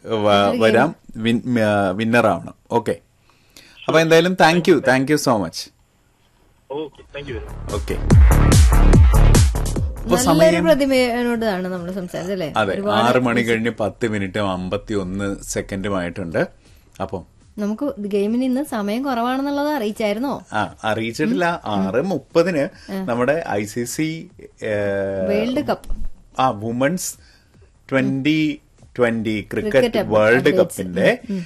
വരാം വിന്നർ ആവണം ഓക്കെ അപ്പൊ എന്തായാലും thank you thank you so much okay thank you very much okay അപ്പൊ നല്ലൊരു സമയം പ്രതിഭയോടാണ് നമ്മൾ സംസാരിച്ചത് അല്ലേ അതെ ആറ് മണി കഴിഞ്ഞ് പത്ത് മിനിറ്റും അമ്പത്തി ഒന്ന് സെക്കൻഡുമായിട്ടുണ്ട് അപ്പം നമുക്ക് ഗെയിമിന് ഇന്ന് സമയം കുറവാണെന്നുള്ളത് അറിയിച്ചായിരുന്നോ ആ അറിയിച്ചിട്ടില്ല ആറ് മുപ്പതിന് നമ്മുടെ I C C world cup ആ women's twenty twenty cricket Cricket world updates. കപ്പിന്റെ